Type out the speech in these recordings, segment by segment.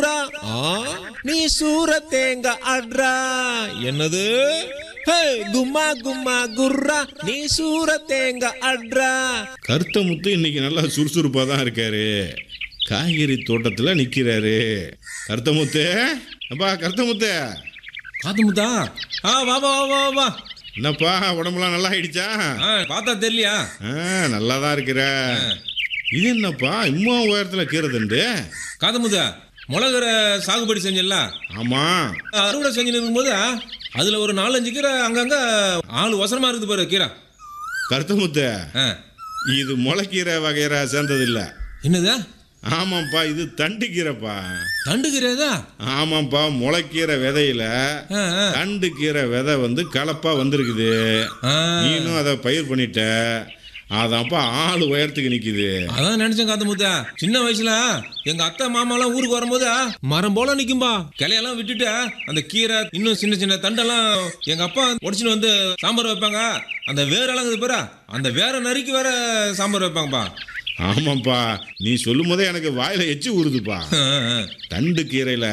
குர்ரா ஆ, நீ சூர தேங்க அட்ரா என்னது ஹே, கும்மா கும்மா குர்ரா நீ சூர தேங்க அட்ரா கருத்த முத்து இன்னைக்கு நல்லா சுறுசுறுப்பாக தான் இருக்காரு காய்கறி தோட்டத்தில் நிற்கிறாரு கருத்த முத்து அப்பா கருத்த முத்து காத்து முத்தா ஆ வா வா வா வா வா என்னப்பா உடம்புலாம் நல்லா ஆயிடுச்சா ஆ பார்த்தா தெரியலையா ஆ நல்லா தான் இருக்கிற இது என்னப்பா இம்மா உயரத்தில் கீரை தண்டு காத்து முத்தா மிளகுற சாகுபடி செஞ்சல ஆமாம் அறுவடை செஞ்சு இருக்கும்போது அதுல ஒரு நாலஞ்சு கீரை அங்கங்க ஆளு வசனமா இருக்குது பாரு கீரை கருத்த முத்து ஆ இது முளைக்கீரை வகையற சேர்ந்ததில்ல என்னது ஆமாம்ப்பா இது தண்டு கீரைப்பா தண்டு கீரைதா ஆமாம்ப்பா முளைக்கீரை விதையில ஆ ஆ. தண்டு கீரை விதை வந்து கலப்பா வந்திருக்குது ஆ நீனும் அதை பயிர் பண்ணிட்ட அதான்ப்பா ஆள் உயரத்துக்கு நிக்குது அதான் நினைச்சேன் காத்து முத்தா சின்ன வயசுல எங்க அத்தை மாமாலாம் ஊருக்கு வரும்போது மரம் போல நிக்கும்பா கிளையெல்லாம் விட்டுட்டு அந்த கீரை இன்னும் சின்ன சின்ன தண்டெல்லாம் எங்க அப்பா உடச்சுன்னு வந்து சாம்பார் வைப்பாங்க அந்த வேரெல்லாம் இருக்குது பாரு அந்த வேற நறுக்கி வேற சாம்பார் வைப்பாங்கப்பா ஆமாம்ப்பா நீ சொல்லும் போதே எனக்கு வாயில எச்சி ஊறுதுப்பா ஆ, ஆ. தண்டு கீரையில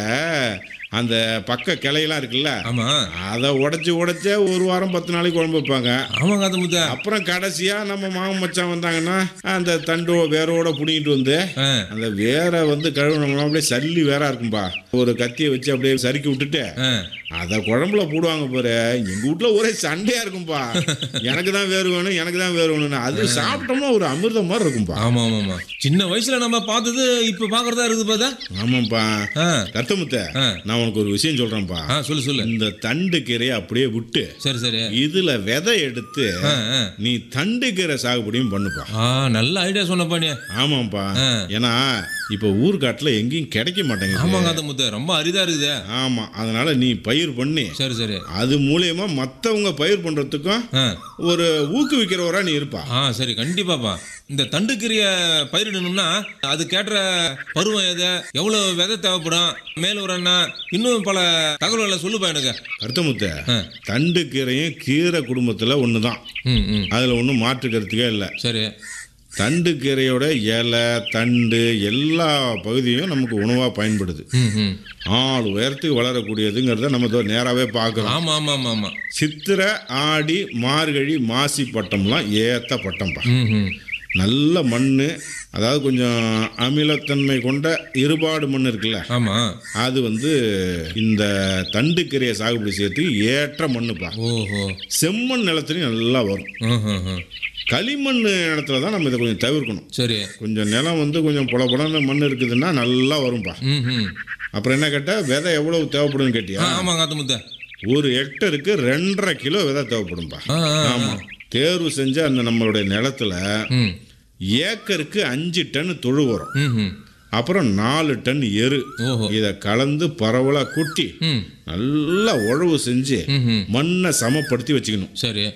அந்த பக்க கிளையெல்லாம் இருக்குல்ல ஆமா அதை உடைச்சு உடைச்ச ஒரு வாரம் பத்து நாளைக்கு குழம்பு வைப்பாங்க ஆமா காத்து முத்தா அப்புறம் கடைசியா நம்ம மாமன் மச்சான் வந்தாங்கன்னா அந்த தண்டு வேரோட புடிங்கிட்டு வந்து ஆ, அந்த வேரை வந்து கழுவுனோம்னா அப்படியே சல்லி வேறா இருக்கும்பா ஒரு கத்தியை வச்சு அப்படியே சறுக்கி விட்டுட்டு ஆ. அத குழம்புல போடுவாங்க பாரு எங்க வீட்ல ஒரே சண்டையா இருக்கும்பா எனக்கு தான் வேறு வேணும் எனக்கு தான் வேறு வேணும்னு அது சாப்பிட்டோம்னா ஒரு அமிர்தம் மாதிரி இருக்கும்பா ஆமா ஆமா ஆமா சின்ன வயசுல நம்ம பார்த்தது இப்ப பாக்குறதா இருக்குது பார்த்தா ஆமாப்பா ஆ, கத்தமுத்த ஆ. நான் உனக்கு ஒரு விஷயம் சொல்றேன்ப்பா ஆ சொல்லு சொல்லு இந்த தண்டு கீரையை அப்படியே விட்டு சரி சரி இதுல விதை எடுத்து ஆ, ஆ. நீ தண்டு கீரை சாகுபடியும் பண்ணுப்பா ஆ நல்ல ஐடியா சொன்னப்பா நீ ஆமாப்பா ஆ. ஏன்னா இப்ப ஊர்காட்டுல எங்கேயும் கிடைக்க ஆமா மாட்டேங்குது காத்து முத்து ரொம்ப அரிதா இருக்குது ஆமா அதனால நீ பயிர் பண்ணி சரி சரி அது மூலியமா மத்தவங்க பயிர் பண்றதுக்கும் ஆ ஒரு ஊக்குவிக்கிறவரா நீ இருப்பா ஆ சரி கண்டிப்பாப்பா இந்த தண்டுக்கீரைய பயிரிடணும்னா அது கேட்டுற பருவம் எது எவ்வளவு விதை தேவைப்படும் மேல் ஒரு என்ன இன்னும் பல தகவல்களை சொல்லுப்பா எனக்கு கருத்தமுத்த ஆ. தண்டு கீரையும் கீரை குடும்பத்துல ஒண்ணுதான் ம் ம் அதுல ஒன்றும் மாற்று கருத்துக்கே இல்லை சரி தண்டு கீரையோட இலை தண்டு எல்லா பகுதியும் நமக்கு உணவா பயன்படுது ம் ம் ஆள் உயரத்துக்கு வளரக்கூடியதுங்கிறத நம்ம இதோ நேராவே பார்க்குறோம் ஆமா ஆமா ஆமா ஆமா சித்திரை ஆடி மார்கழி மாசி பட்டம்லாம் ஏத்த பட்டம்பா ம் ம் நல்ல மண் அதாவது கொஞ்சம் அமிலத்தன்மை கொண்ட இருபாடு மண் இருக்குல்ல ஆமா அது வந்து இந்த தண்டு கீரையை சாகுபடி செய்யறதுக்கு ஏற்ற மண்ணுப்பா ஓஹோ செம்மண் நிலத்துலையும் நல்லா வரும் ம் ம் ம் களிமண் இடத்துல தான் நம்ம இதை கொஞ்சம் தவிர்க்கணும் சரி கொஞ்சம் நிலம் வந்து கொஞ்சம் புல புலன்னு மண் இருக்குதுன்னா நல்லா வரும்பா ம் ம் அப்புறம் என்ன கேட்டால் விதை எவ்வளவு தேவைப்படும்னு ஆ கேட்டியா ஆமா காத்து முத்த ஒரு ஹெக்டருக்கு ரெண்டரை கிலோ விதை தேவைப்படும்பா ஆ ஆ, ஆ. ஆமாம் தேர்வு செஞ்ச அந்த நம்மளுடைய நிலத்துல ம் ஏக்கருக்கு அஞ்சு டன் தொழு உரம் ம் ம் அப்புறம் நாலு டன் எரு ஓஹோ இதை கலந்து பரவலாக கொட்டி ம் நல்லா உழவு செஞ்சு ம் ம் மண்ணை சமப்படுத்தி வச்சுக்கணும் சரி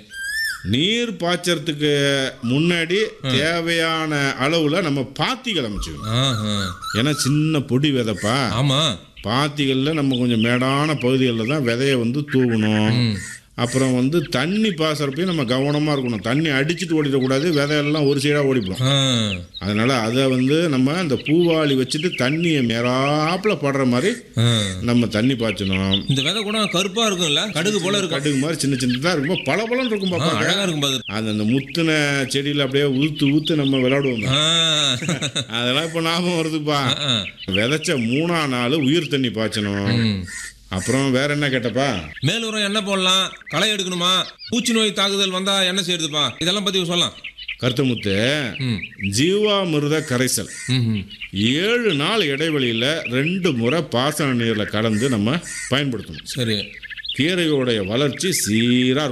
நீர் பாய்ச்சறதுக்கு முன்னாடி தேவையான அளவுல நம்ம பாத்திகள் அமைச்சுக்கணும் ஆ ஆ ஏன்னா சின்ன பொடி விதைப்பா ஆமா பாத்திகளில் நம்ம கொஞ்சம் மேடான பகுதிகளில் தான் விதைய வந்து தூவணும் ம் அப்புறம் வந்து தண்ணி பாசறப்பையும் நம்ம கவனமாக இருக்கணும் தண்ணி அடிச்சுட்டு ஓடிடக்கூடாது விதையெல்லாம் ஒரு சைடாக ஓடிப்போம் ஆ அதனால அதை வந்து நம்ம அந்த பூவாளி வச்சுட்டு தண்ணியை மேலாப்புல படுற மாதிரி ஆ. நம்ம தண்ணி பாய்ச்சணும் இந்த விதை கூட கருப்பா இருக்கும்ல கடுகு போல இருக்கும் கடுகு மாதிரி சின்ன சின்னதாக இருக்கும் பல பலன் இருக்கும் ஆ, பாப்பா அழகா இருக்கும் பாது அது அந்த முத்துன செடியில் அப்படியே ஊத்து ஊத்து நம்ம விளையாடுவோம் ஆ. அதெல்லாம் இப்போ ஞாபகம் வருதுப்பா ஆ. விதைச்ச மூணா நாள் உயிர் தண்ணி பாய்ச்சணும் ம். அப்புறம் வேற என்ன கேட்டப்பா மேல் உரம் என்ன போடலாம் களை எடுக்கணுமா பூச்சி நோய் தாக்குதல் வந்தா என்ன செய்யறதுப்பா இதெல்லாம் பத்தி சொல்லலாம் கருத்தமுத்து ம் ஜீவாமிர்த கரைசல் ம் ம். ஏழு நாள் இடைவெளியில் ரெண்டு முறை பாசன நீரில் கலந்து நம்ம பயன்படுத்தணும் சரி கீரையோடைய வளர்ச்சி சீராக